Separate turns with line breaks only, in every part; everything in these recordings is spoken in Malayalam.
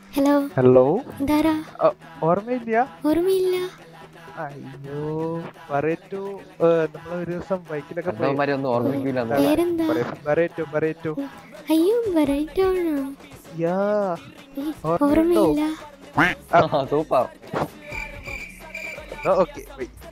ഹലോ
ഹലോ
ഇതാരാ
ഓർമ്മയില്ല
ഓർമ്മയില്ല
അയ്യോ പറയറ്റു നമ്മൾ ഒരു ദിവസം ബൈക്കിലൊക്കെ പോയി
കണ്ടവന്മാരെ ഒന്നും ഓർമ്മിക്കില്ല
പേരെന്താ
പറയറ്റു പറയറ്റു
അയ്യോ വെറൈറ്റാണോ
യാ
ഓർമ്മയില്ല
സൂപ്പർ
ഓക്കെ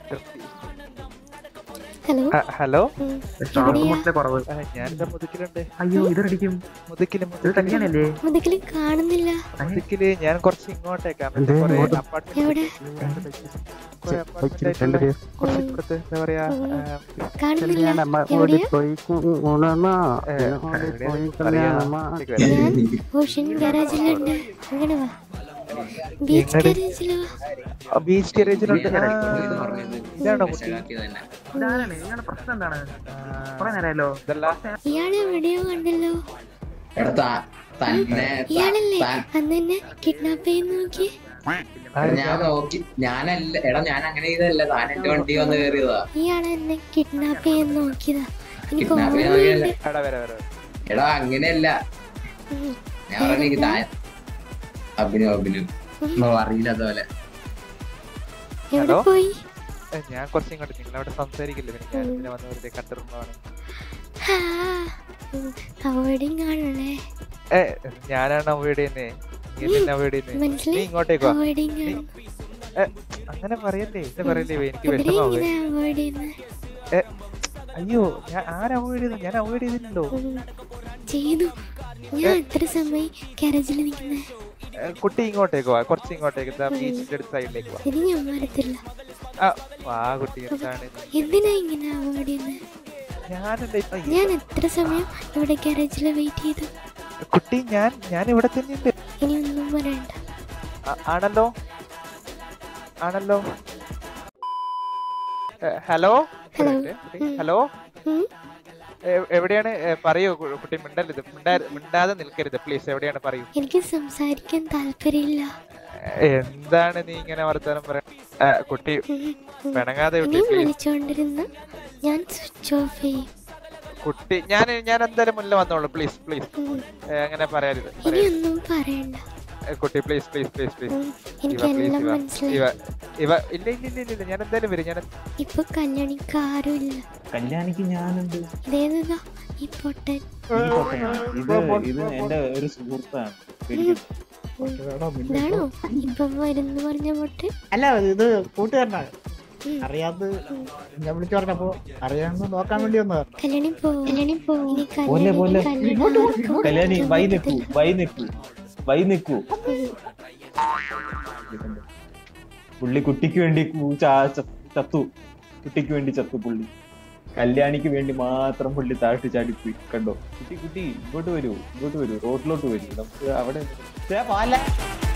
ഹലോ
ഹലോ
ഉം, എവിടെയാ
കുറവ്
ഞാനിതാ മുതുക്കിലുണ്ട്
അയ്യോ ഇതടിക്കും
മുതുക്കില്
ഇത്
മുതുക്കില്
കല്യാണല്ലേ
മുതുകിലും കാണുന്നില്ല
മുതുക്കില് ഞാൻ കുറച്ച് ഇങ്ങോട്ടേക്കാ
എന്തേ,
കുറെ
ഇങ്ങോട്ട്?
അപ്പാർട്ട്മെന്റ്
എവിടെ
കുറെ അപ്പാർട്ട്മെന്റ് ആയിട്ടുള്ള കുറച്ച് ഇപ്പുറത്ത് എന്താ പറയാ ആ,
കാണുന്നില്ല എവിടെയാ
ഏ, എവിടെയാ പറയാ ഇങ്ങോട്ടേക്ക് വരാം.
ഞാൻ ഓഷ്യൻ ഗാരേജിലുണ്ട് അങ്ങനെ വാ ബീച്ച്
എങ്ങട്?
ഗാരേജിലോ
ആ, ബീച്ച് ഗാരേജിലുണ്ട് ആ, ഇതാണോ കുട്ടി
ഇതാണ് ഇയാളുടെ പ്രശ്നം എന്താണ് കുറെ നേരമല്ലോ
ഇതല്ല
ഇയാളെ എവിടെയോ കണ്ടല്ലോ
എടാ തന്നെ
ഇയാളല്ലേ
താൻ-
അന്ന് എന്നെ കിഡ്നാപ്പ് ചെയ്യുന്ന നോക്കി
ഞാൻ നോക്കി ഞാനല്ല എടാ ഞാൻ അങ്ങനെ ചെയ്തല്ല താൻ എന്റെ വണ്ടി വന്ന് കയറിയതാ
ഇയാളെ എന്നെ കിഡ്നാപ്പ് ചെയ്യാൻ നോക്കിയതാ എനിക്ക്
Kidnap ചെയ്യാൻ
ഓർമ്മയുണ്ട്
എടാ വരാ വരാ
എടാ അങ്ങനെയല്ല
ഉം.
ഞാൻ പറഞ്ഞ എനിക്ക് താൻ അഭിനവ് അഭിനവ് ഒന്നും അറിയില്ല അതുപോലെ
എവിടെ
ഹലോ?
പോയി
ഏ, ഞാൻ കുറച്ച് ഇങ്ങോട്ട് നിങ്ങൾ അവിടെ സംസാരിക്കില്ല പിന്നെ ഞാൻ ഇതിനെ വന്ന് വെറുതെ കണ്ടിരുന്നതാണ്
അവോയ്ഡിങ് ആണല്ലേ
ഏ ഞാനാണ് അവോയ്ഡ് ചെയ്യുന്നേ നീ എന്നെ അവോയ്ഡ് ചെയ്യുന്നേ നീ
മനസ്സിലായി
ഇങ്ങോട്ടേക്ക് വാ
അവോയ്ഡിങ് ആണ്
ഏ, അങ്ങനെ പറയല്ലേ ഇത് പറയല്ലേ എനിക്ക്
എവിടെ
വിഷമാവേ
ഇങ്ങനെ അവോയ്ഡ് ചെയ്യുന്നത്
ഏ, അയ്യോ ഞാൻ ആര് അവോയ്ഡ് ചെയ്തു ഞാൻ അവോയ്ഡ് ചെയ്തിട്ടുണ്ടോ
ചെയ്തു ഞാൻ എത്ര സമയം കാരേജിൽ നിൽക്കുന്നത്
ഏ, കുട്ടി ഇങ്ങോട്ടേക്ക് വാ കുറച്ച് ഇങ്ങോട്ടേക്ക് എന്താ ബീച്ചിന്റെ അടുത്ത സൈഡിലേക്ക് വാ
ഇത് ഞാൻ മരത്തില്ല
ആ, വാ കുട്ടി എന്താണ് ഇത്?
എന്തിനാ ഇങ്ങനെ അവോയ്ഡ് ചെയ്യുന്നത്
ഞാനല്ലേ ഇപ്പൊ ഈ-
ഞാൻ എത്ര സമയം ഇവിടെ കാരേജിൽ വെയിറ്റ് ചെയ്തു
കുട്ടി ഞാൻ ഞാൻ ഇവിടെ തന്നെ ഉണ്ട്
ഇനി ഒന്നും പറയണ്ട
ആ- ആണല്ലോ ആണല്ലോ ഏ, ഹലോ
ഹലോ.
ഒരു മിനിറ്റ്. കുട്ടി, ഹലോ
ഉം.
എ- എവിടെയാണ് ഏ, പറയൂ കു- കുട്ടി മിണ്ടരുത് മിണ്ടാ- മിണ്ടാതെ നിൽക്കരുത് പ്ലീസ് എവിടെയാണ് പറയൂ
എനിക്ക് സംസാരിക്കാൻ താല്പര്യമില്ല
ഏ, എന്താണ് നീ ഇങ്ങനെ വർത്തമാനം പറയാ കുട്ടി
ഉം. ഉം.
പിണങ്ങാതെ കുട്ടി
ഇനിയും
please.
വിളിച്ചോണ്ടിരുന്ന ഞാൻ സ്വിച്ച് ഓഫ് ചെയ്യും
കുട്ടി ഞാൻ ഞാൻ എന്തായാലും മുന്നിൽ വന്നോളൂ പ്ലീസ് പ്ലീസ്
ഉം.
അങ്ങനെ പറയരുത്
ഇനി
പറയരുത്.
ഒന്നും പറയണ്ട
ഏ, കുട്ടി പ്ലീസ് പ്ലീസ് പ്ലീസ് പ്ലീസ്
ഉം.
ഇവ
എനിക്കെല്ലാം
പ്ലീസ് ഇവ
മനസ്സിലായി
ഇവ ഇവ ഇല്ല ഇല്ല ഇല്ല ഇല്ല, ഇല്ല ഞാൻ എന്തായാലും വരും ഞാൻ
ഇപ്പൊ കല്യാണിക്ക് ആരുമില്ല
കല്യാണിക്ക് ഞാനുണ്ട്
ഇതേതാ ഈ പൊട്ടൻ
ഈ പൊട്ടനാണ്. ഇത് ഇത് എന്റെ ഒരു സുഹൃത്താണ് പേടിക്കണ്ട.
ഇതാണോ ഇപ്പൊ വരുന്നു പറഞ്ഞ പൊട്ടൻ
അല്ല ഇത് കൂട്ടുകാരനാണ്
ഉം.
അറിയാത്ത ഞാൻ വിളിച്ചു പറഞ്ഞപ്പോ അറിയാമെന്ന് നോക്കാൻ വേണ്ടി വന്നതാ
കല്യാണി പോ കല്യാണി പോ ഇനി
പോലെ, പോലെ.
കല്യാണി കല്യാണം ആർക്കും
കല്യാണി വൈ
പറ്റത്തില്ല.
നിൽക്കൂ വൈ നിൽക്കൂ വൈ നിൽക്കൂ പുള്ളി കുട്ടിക്ക് വേണ്ടി കൂ- ചാ- ച- ചത്തു കുട്ടിക്ക് വേണ്ടി ചത്തു പുള്ളി കല്യാണിക്ക് വേണ്ടി മാത്രം പുള്ളി താഴ്ത്തി ചാടിപ്പോയി കണ്ടോ കുട്ടി കുട്ടി ഇങ്ങോട്ട് വരൂ ഇങ്ങോട്ട് വരൂ റോഡിലോട്ട് വരൂ നമുക്ക് അവിടെ ദേ പോലെ.